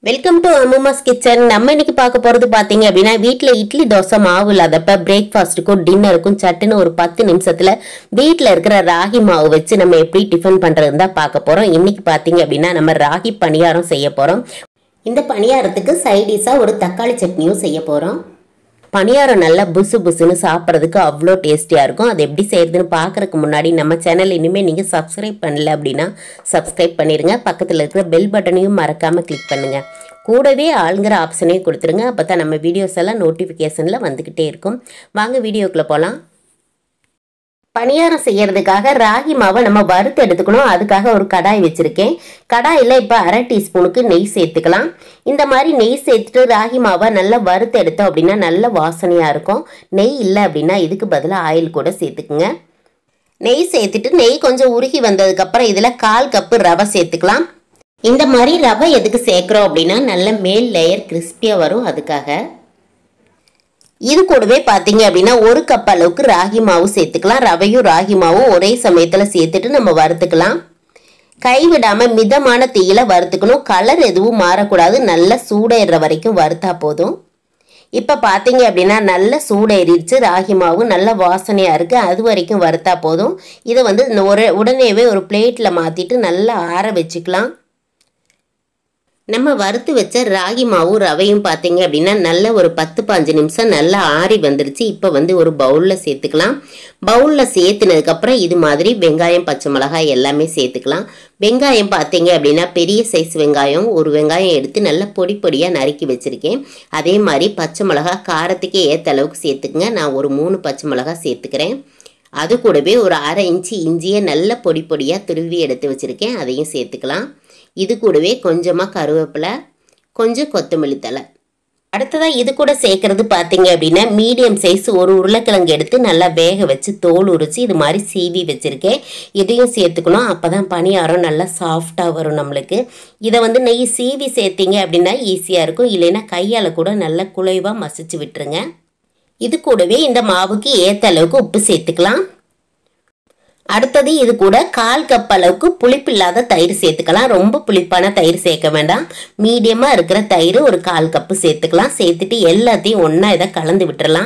welcome to அம்மாஸ் kitchen நம்ம இன்னைக்கு பார்க்க போறது பாத்தீங்க அப்படின்னா வீட்டில் இட்லி தோசை மாவு இல்லாதப்ப பிரேக்ஃபாஸ்ட்டுக்கும் டின்னருக்கும் சட்டுன்னு ஒரு பத்து நிமிஷத்துல வீட்டில் இருக்கிற ராகி மாவு வச்சு நம்ம எப்படி டிஃபன் பண்றதுன்னு தான் பார்க்க போறோம் இன்னைக்கு பாத்தீங்க அப்படின்னா நம்ம ராகி பணியாரம் செய்ய போறோம் இந்த பணியாரத்துக்கு சைடிஷா ஒரு தக்காளி சட்னியும் செய்ய போறோம் பணியாரம் நல்லா புசு புசுன்னு சாப்பிட்றதுக்கு அவ்வளோ டேஸ்டியாக இருக்கும் அது எப்படி செய்யறதுன்னு பார்க்கறதுக்கு முன்னாடி நம்ம சேனல் இனிமேல் நீங்கள் சப்ஸ்கிரைப் பண்ணல அப்படின்னா சப்ஸ்கிரைப் பண்ணிடுங்க பக்கத்தில் இருக்கிற பெல் பட்டனையும் மறக்காமல் கிளிக் பண்ணுங்கள் கூடவே ஆளுங்கிற ஆப்ஷனையும் கொடுத்துருங்க அப்போ தான் நம்ம வீடியோஸ் எல்லாம் நோட்டிஃபிகேஷனில் வந்துக்கிட்டே இருக்கும் வாங்க வீடியோக்குள்ளே போகலாம் பணியாரம் செய்யறதுக்காக ராகி மாவை நம்ம வறுத்து எடுத்துக்கணும் அதுக்காக ஒரு கடாய் வச்சிருக்கேன் கடாயில் இப்போ அரை டீஸ்பூனுக்கு நெய் சேர்த்துக்கலாம் இந்த மாதிரி நெய் சேர்த்துட்டு ராகி மாவை நல்லா வறுத்து எடுத்தோம் அப்படின்னா நல்ல வாசனையாக இருக்கும் நெய் இல்லை அப்படின்னா இதுக்கு பதிலாக ஆயில் கூட சேர்த்துக்குங்க நெய் சேர்த்துட்டு நெய் கொஞ்சம் உருகி வந்ததுக்கப்புறம் இதில் கால் கப்பு ரவை சேர்த்துக்கலாம் இந்த மாதிரி ரவை எதுக்கு சேர்க்குறோம் அப்படின்னா நல்ல மேல் லேயர் கிறிஸ்பியாக வரும் அதுக்காக இது கூடவே பார்த்தீங்க அப்படின்னா ஒரு கப் அளவுக்கு ராகி மாவு சேர்த்துக்கலாம் ரவையும் ராகி மாவும் ஒரே சமயத்தில் சேர்த்துட்டு நம்ம வறுத்துக்கலாம் கைவிடாம மிதமான தீயில வறுத்துக்கணும் கலர் எதுவும் மாறக்கூடாது நல்ல சூடேற வரைக்கும் வறுத்தா போதும் இப்போ பார்த்தீங்க அப்படின்னா நல்ல சூடேறிடுச்சு ராகி மாவு நல்ல வாசனையாக இருக்குது அது வரைக்கும் வறுத்தா போதும் இதை வந்து இந்த ஒரு உடனேவே ஒரு பிளேட்டில் மாற்றிட்டு நல்லா ஆற வச்சுக்கலாம் நம்ம வறுத்து வச்ச ராகி மாவும் ரவையும் பார்த்தீங்க அப்படின்னா நல்ல ஒரு பத்து பாஞ்சு நிமிஷம் நல்லா ஆறி வந்துருச்சு இப்போ வந்து ஒரு பவுலில் சேர்த்துக்கலாம் பவுலில் சேர்த்துனதுக்கப்புறம் இது மாதிரி வெங்காயம் பச்சை மிளகாய் எல்லாமே சேர்த்துக்கலாம் வெங்காயம் பார்த்தீங்க அப்படின்னா பெரிய சைஸ் வெங்காயம் ஒரு வெங்காயம் எடுத்து நல்லா பொடி பொடியாக நறுக்கி வச்சுருக்கேன் அதே மாதிரி பச்சை மிளகா காரத்துக்கே ஏற்ற அளவுக்கு சேர்த்துக்குங்க நான் ஒரு மூணு பச்சை மிளகா சேர்த்துக்கிறேன் அது கூடவே ஒரு அரை இன்ச்சு இஞ்சியை நல்ல பொடி பொடியாக துருவி எடுத்து வச்சுருக்கேன் அதையும் சேர்த்துக்கலாம் இது கூடவே கொஞ்சமாக கருவேப்பிலை கொஞ்சம் கொத்தமல்லி தலை அடுத்ததாக இது கூட சேர்க்கறது பார்த்தீங்க அப்படின்னா மீடியம் சைஸ் ஒரு உருளைக்கிழங்கு எடுத்து நல்லா வேக வச்சு தோல் உரிச்சு இது மாதிரி சீவி வச்சுருக்கேன் இதையும் சேர்த்துக்கணும் அப்போ தான் பணியாரம் நல்லா சாஃப்டாக வரும் நம்மளுக்கு இதை வந்து நெய் சீவி சேர்த்தீங்க அப்படின்னா ஈஸியாக இருக்கும் இல்லைன்னா கையால் கூட நல்லா குலைவாக மசிச்சு விட்டுருங்க இது கூடவே இந்த மாவுக்கு ஏற்ற அளவுக்கு உப்பு சேர்த்துக்கலாம் அடுத்தது இது கூட கால் கப் அளவுக்கு புளிப்பில்லாத தயிர் சேர்த்துக்கலாம் ரொம்ப புளிப்பான தயிர் சேர்க்க வேண்டாம் மீடியமாக இருக்கிற தயிர் ஒரு கால் கப்பு சேர்த்துக்கலாம் சேர்த்துட்டு எல்லாத்தையும் ஒன்றா இதை கலந்து விட்டுறலாம்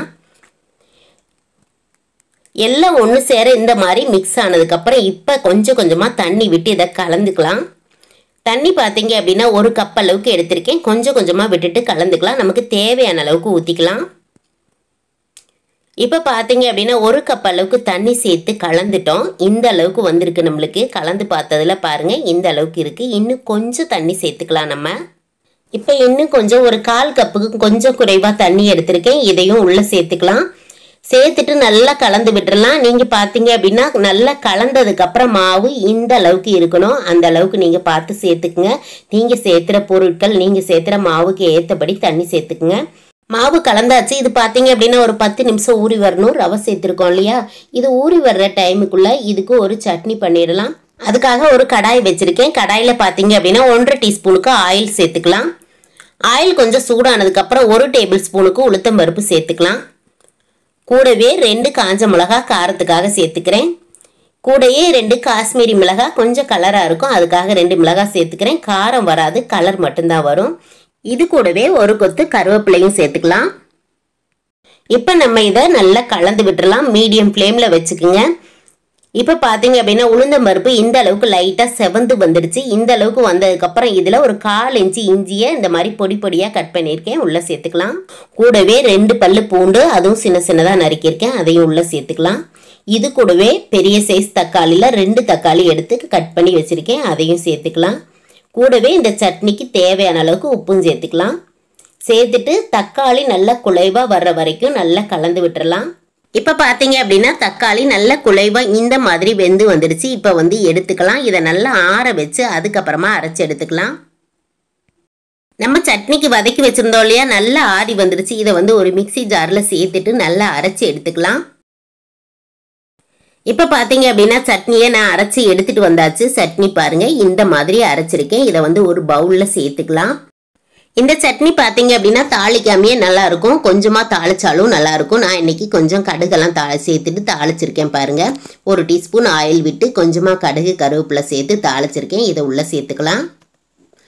எல்லாம் ஒன்று சேர இந்த மாதிரி மிக்ஸ் ஆனதுக்கப்புறம் இப்போ கொஞ்சம் கொஞ்சமாக தண்ணி விட்டு இதை கலந்துக்கலாம் தண்ணி பார்த்தீங்க அப்படின்னா ஒரு கப் அளவுக்கு எடுத்திருக்கேன் கொஞ்சம் கொஞ்சமாக விட்டுட்டு கலந்துக்கலாம் நமக்கு தேவையான அளவுக்கு ஊற்றிக்கலாம் இப்போ பார்த்தீங்க அப்படின்னா ஒரு கப் அளவுக்கு தண்ணி சேர்த்து கலந்துட்டோம் இந்த அளவுக்கு வந்திருக்கு நம்மளுக்கு கலந்து பார்த்ததில் பாருங்கள் இந்த அளவுக்கு இருக்குது இன்னும் கொஞ்சம் தண்ணி சேர்த்துக்கலாம் நம்ம இப்போ இன்னும் கொஞ்சம் ஒரு கால் கப்புக்கு கொஞ்சம் குறைவாக தண்ணி எடுத்திருக்கேன் இதையும் உள்ளே சேர்த்துக்கலாம் சேர்த்துட்டு நல்லா கலந்து விட்டுறலாம் நீங்கள் பார்த்தீங்க அப்படின்னா நல்லா கலந்ததுக்கப்புறம் மாவு இந்த அளவுக்கு இருக்கணும் அந்த அளவுக்கு நீங்கள் பார்த்து சேர்த்துக்குங்க நீங்கள் சேர்த்துற பொருட்கள் நீங்கள் சேர்த்துற மாவுக்கு ஏற்றபடி தண்ணி சேர்த்துக்குங்க மாவு கலந்தாச்சு இது பார்த்தீங்க அப்படின்னா ஒரு பத்து நிமிஷம் ஊறி வரணும் ரவை சேர்த்துருக்கோம் இல்லையா இது ஊறி வர்ற டைமுக்குள்ளே இதுக்கு ஒரு சட்னி பண்ணிடலாம் அதுக்காக ஒரு கடாய் வச்சுருக்கேன் கடாயில் பார்த்தீங்க அப்படின்னா ஒன்றரை டீஸ்பூனுக்கு ஆயில் சேர்த்துக்கலாம் ஆயில் கொஞ்சம் சூடானதுக்கப்புறம் ஒரு டேபிள் ஸ்பூனுக்கு உளுத்தம் பருப்பு சேர்த்துக்கலாம் கூடவே ரெண்டு காஞ்ச மிளகா காரத்துக்காக சேர்த்துக்கிறேன் கூடயே ரெண்டு காஷ்மீரி மிளகா கொஞ்சம் கலராக இருக்கும் அதுக்காக ரெண்டு மிளகா சேர்த்துக்கிறேன் காரம் வராது கலர் மட்டும்தான் வரும் இது கூடவே ஒரு கொத்து கருவேப்பிலையும் சேர்த்துக்கலாம் இப்போ நம்ம இதை நல்லா கலந்து விட்டுறலாம் மீடியம் ஃப்ளேமில் வச்சுக்குங்க இப்போ பார்த்தீங்க அப்படின்னா உளுந்தம்பருப்பு இந்த அளவுக்கு லைட்டாக செவந்து வந்துடுச்சு இந்த அளவுக்கு வந்ததுக்கப்புறம் இதில் ஒரு கால் இன்ச்சு இஞ்சியை இந்த மாதிரி பொடி பொடியாக கட் பண்ணியிருக்கேன் உள்ளே சேர்த்துக்கலாம் கூடவே ரெண்டு பல்லு பூண்டு அதுவும் சின்ன சின்னதாக நறுக்கியிருக்கேன் அதையும் உள்ளே சேர்த்துக்கலாம் இது கூடவே பெரிய சைஸ் தக்காளியில் ரெண்டு தக்காளி எடுத்து கட் பண்ணி வச்சுருக்கேன் அதையும் சேர்த்துக்கலாம் கூடவே இந்த சட்னிக்கு தேவையான அளவுக்கு உப்பும் சேர்த்துக்கலாம் சேர்த்துட்டு தக்காளி நல்லா குலைவாக வர்ற வரைக்கும் நல்லா கலந்து விட்டுறலாம் இப்போ பார்த்தீங்க அப்படின்னா தக்காளி நல்ல குலைவாக இந்த மாதிரி வெந்து வந்துடுச்சு இப்போ வந்து எடுத்துக்கலாம் இதை நல்லா ஆற வச்சு அதுக்கப்புறமா அரைச்சி எடுத்துக்கலாம் நம்ம சட்னிக்கு வதக்கி வச்சுருந்தோம் இல்லையா நல்லா ஆறி வந்துடுச்சு இதை வந்து ஒரு மிக்சி ஜாரில் சேர்த்துட்டு நல்லா அரைச்சி எடுத்துக்கலாம் இப்போ பார்த்தீங்க அப்படின்னா சட்னியை நான் அரைச்சி எடுத்துட்டு வந்தாச்சு சட்னி பாருங்க இந்த மாதிரி அரைச்சிருக்கேன் இதை வந்து ஒரு பவுலில் சேர்த்துக்கலாம் இந்த சட்னி பார்த்தீங்க அப்படின்னா தாளிக்காமையே நல்லா இருக்கும் கொஞ்சமாக தாளிச்சாலும் நல்லா இருக்கும் நான் இன்னைக்கு கொஞ்சம் கடுகெல்லாம் தாளி சேர்த்துட்டு தாளிச்சிருக்கேன் பாருங்க ஒரு டீஸ்பூன் ஆயில் விட்டு கொஞ்சமாக கடுகு கருவேப்பிலை சேர்த்து தாளிச்சிருக்கேன் இதை உள்ளே சேர்த்துக்கலாம்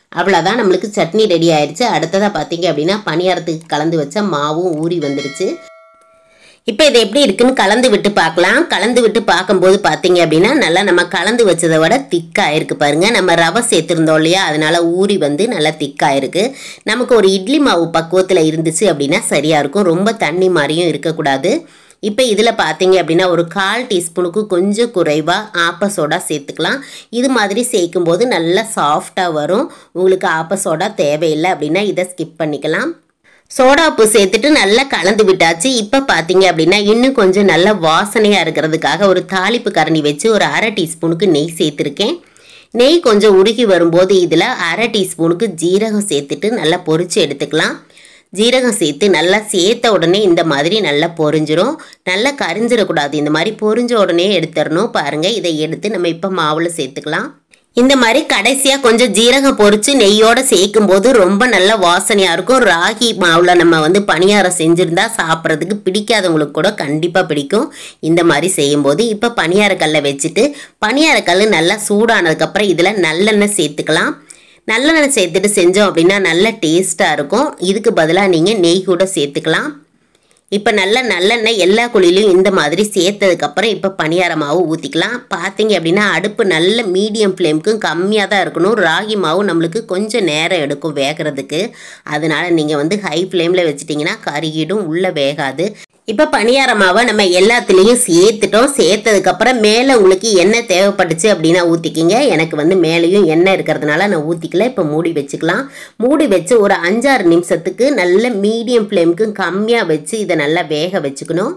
அவ்வளோதான் நம்மளுக்கு சட்னி ரெடி ஆயிடுச்சு அடுத்ததாக பார்த்தீங்க அப்படின்னா பணியாரத்துக்கு கலந்து வச்ச மாவும் ஊறி வந்துடுச்சு இப்போ இது எப்படி இருக்குன்னு கலந்து விட்டு பார்க்கலாம் கலந்து விட்டு பார்க்கும்போது பார்த்தீங்க அப்படின்னா நல்லா நம்ம கலந்து வச்சதை விட திக்காக இருக்கு பாருங்க நம்ம ரவை சேர்த்துருந்தோம் இல்லையா அதனால ஊறி வந்து நல்லா திக்காக இருக்கு நமக்கு ஒரு இட்லி மாவு பக்குவத்தில் இருந்துச்சு அப்படின்னா சரியாக இருக்கும் ரொம்ப தண்ணி மாதிரியும் இருக்கக்கூடாது இப்போ இதில் பார்த்தீங்க அப்படின்னா ஒரு கால் டீஸ்பூனுக்கு கொஞ்சம் குறைவாக ஆப்ப சோடா சேர்த்துக்கலாம் இது மாதிரி சேர்க்கும்போது நல்லா சாஃப்டாக வரும் உங்களுக்கு ஆப்ப சோடா தேவையில்லை அப்படின்னா இதை ஸ்கிப் பண்ணிக்கலாம் சோடா உப்பு சேர்த்துட்டு நல்லா கலந்து விட்டாச்சு இப்போ பார்த்தீங்க அப்படின்னா இன்னும் கொஞ்சம் நல்ல வாசனையாக இருக்கிறதுக்காக ஒரு தாளிப்பு கரண்டி வச்சு ஒரு அரை டீஸ்பூனுக்கு நெய் சேர்த்துருக்கேன் நெய் கொஞ்சம் உருகி வரும்போது இதில் அரை டீஸ்பூனுக்கு ஜீரகம் சேர்த்துட்டு நல்லா பொரிச்சு எடுத்துக்கலாம் ஜீரகம் சேர்த்து நல்லா சேர்த்த உடனே இந்த மாதிரி நல்லா பொரிஞ்சிரும் நல்லா கரிஞ்சிடக்கூடாது இந்த மாதிரி பொரிஞ்ச உடனே எடுத்துடணும் பாருங்கள் இதை எடுத்து நம்ம இப்போ மாவில் சேர்த்துக்கலாம் இந்த மாதிரி கடைசியாக கொஞ்சம் ஜீரகம் பொரிச்சு நெய்யோட சேர்க்கும் போது ரொம்ப நல்ல வாசனையாக இருக்கும் ராகி மாவில் நம்ம வந்து பணியாரம் செஞ்சுருந்தா சாப்பிட்றதுக்கு பிடிக்காதவங்களுக்கு கூட கண்டிப்பாக பிடிக்கும் இந்த மாதிரி செய்யும்போது இப்போ பணியாரக்கல்லை வச்சுட்டு பணியாரக்கல் நல்லா சூடானதுக்கப்புறம் இதில் நல்லெண்ணெய் சேர்த்துக்கலாம் நல்லெண்ணெய் சேர்த்துட்டு செஞ்சோம் அப்படின்னா நல்ல டேஸ்ட்டாக இருக்கும் இதுக்கு பதிலாக நீங்கள் நெய் கூட சேர்த்துக்கலாம் இப்போ நல்ல நல்லெண்ணெய் எல்லா குழிலையும் இந்த மாதிரி சேர்த்ததுக்கப்புறம் இப்போ பணியார மாவு ஊற்றிக்கலாம் பார்த்தீங்க அப்படின்னா அடுப்பு நல்ல மீடியம் ஃப்ளேமுக்கும் கம்மியாக தான் இருக்கணும் ராகி மாவு நம்மளுக்கு கொஞ்சம் நேரம் எடுக்கும் வேகிறதுக்கு அதனால் நீங்கள் வந்து ஹை ஃப்ளேமில் வச்சிட்டிங்கன்னா கருகிடும் உள்ளே வேகாது இப்போ பணியார மாவை நம்ம எல்லாத்துலேயும் சேர்த்துட்டோம் சேர்த்ததுக்கப்புறம் மேலே உங்களுக்கு எண்ணெய் தேவைப்பட்டுச்சு அப்படின்னா ஊற்றிக்கிங்க எனக்கு வந்து மேலேயும் எண்ணெய் இருக்கிறதுனால நான் ஊற்றிக்கல இப்போ மூடி வச்சுக்கலாம் மூடி வச்சு ஒரு அஞ்சாறு நிமிஷத்துக்கு நல்ல மீடியம் ஃப்ளேமுக்கு கம்மியாக வச்சு இதை நல்லா வேக வச்சுக்கணும்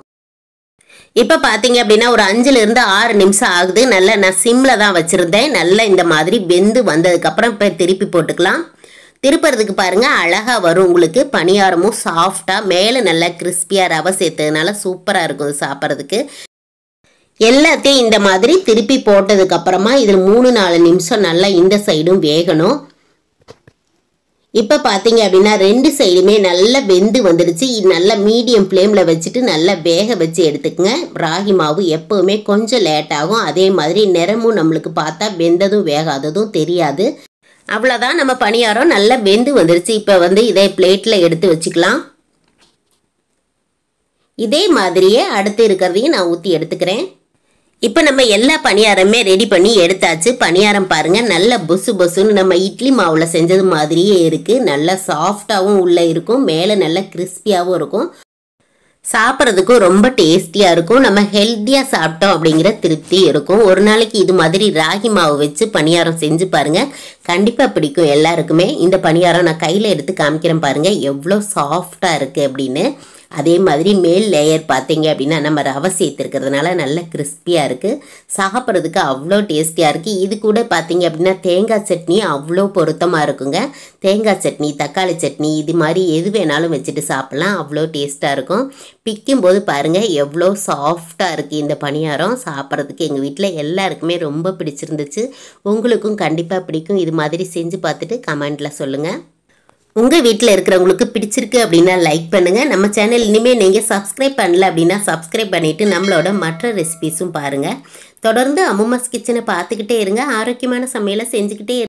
இப்போ பார்த்தீங்க அப்படின்னா ஒரு அஞ்சுலேருந்து ஆறு நிமிஷம் ஆகுது நல்லா நான் சிம்மில் தான் வச்சுருந்தேன் நல்லா இந்த மாதிரி வெந்து வந்ததுக்கப்புறம் இப்போ திருப்பி போட்டுக்கலாம் திருப்புறதுக்கு பாருங்க அழகா வரும் உங்களுக்கு பணியாரமும் சாஃப்டாக மேலே நல்லா கிறிஸ்பியாக ரவை சேர்த்ததுனால சூப்பராக இருக்கும் இது சாப்பிட்றதுக்கு எல்லாத்தையும் இந்த மாதிரி திருப்பி போட்டதுக்கு அப்புறமா இதில் மூணு நாலு நிமிஷம் நல்லா இந்த சைடும் வேகணும் இப்போ பார்த்தீங்க அப்படின்னா ரெண்டு சைடுமே நல்லா வெந்து வந்துடுச்சு இது நல்லா மீடியம் ஃப்ளேமில் வச்சுட்டு நல்லா வேக வச்சு எடுத்துக்கங்க ராகி மாவு எப்போவுமே கொஞ்சம் லேட் ஆகும் அதே மாதிரி நிறமும் நம்மளுக்கு பார்த்தா வெந்ததும் வேகாததும் தெரியாது அவ்வளோதான் நம்ம பணியாரம் நல்லா வெந்து வந்துருச்சு இப்போ வந்து இதை பிளேட்டில் எடுத்து வச்சுக்கலாம் இதே மாதிரியே அடுத்து இருக்கிறதையும் நான் ஊற்றி எடுத்துக்கிறேன் இப்போ நம்ம எல்லா பணியாரமே ரெடி பண்ணி எடுத்தாச்சு பணியாரம் பாருங்க நல்ல பொசு பொசுன்னு நம்ம இட்லி மாவில் செஞ்சது மாதிரியே இருக்குது நல்லா சாஃப்டாகவும் உள்ளே இருக்கும் மேலே நல்லா கிறிஸ்பியாகவும் இருக்கும் சாப்பிட்றதுக்கும் ரொம்ப டேஸ்டியாக இருக்கும் நம்ம ஹெல்த்தியாக சாப்பிட்டோம் அப்படிங்கிற திருப்தி இருக்கும் ஒரு நாளைக்கு இது மாதிரி ராகி மாவு வச்சு பணியாரம் செஞ்சு பாருங்கள் கண்டிப்பாக பிடிக்கும் எல்லாருக்குமே இந்த பணியாரம் நான் கையில் எடுத்து காமிக்கிறேன் பாருங்கள் எவ்வளோ சாஃப்டாக இருக்குது அப்படின்னு அதே மாதிரி மேல் லேயர் பார்த்தீங்க அப்படின்னா நம்ம ரவை சேர்த்துருக்கிறதுனால நல்ல கிறிஸ்பியாக இருக்குது சாப்பிட்றதுக்கு அவ்வளோ டேஸ்டியாக இருக்குது இது கூட பார்த்தீங்க அப்படின்னா தேங்காய் சட்னி அவ்வளோ பொருத்தமாக இருக்குங்க தேங்காய் சட்னி தக்காளி சட்னி இது மாதிரி எது வேணாலும் வச்சுட்டு சாப்பிட்லாம் அவ்வளோ டேஸ்ட்டாக இருக்கும் பிக்கும்போது பாருங்கள் எவ்வளோ சாஃப்டாக இருக்குது இந்த பணியாரம் சாப்பிட்றதுக்கு எங்கள் வீட்டில் எல்லாருக்குமே ரொம்ப பிடிச்சிருந்துச்சு உங்களுக்கும் கண்டிப்பாக பிடிக்கும் இது மாதிரி செஞ்சு பார்த்துட்டு கமெண்ட்டில் சொல்லுங்கள் உங்கள் வீட்டில் இருக்கிறவங்களுக்கு பிடிச்சிருக்கு அப்படின்னா லைக் பண்ணுங்கள் நம்ம சேனல் இனிமேல் நீங்கள் சப்ஸ்கிரைப் பண்ணல அப்படின்னா சப்ஸ்கிரைப் பண்ணிவிட்டு நம்மளோட மற்ற ரெசிபிஸும் பாருங்கள் தொடர்ந்து அம்முமாஸ் கிச்சனை பார்த்துக்கிட்டே இருங்க ஆரோக்கியமான சமையலை செஞ்சுக்கிட்டே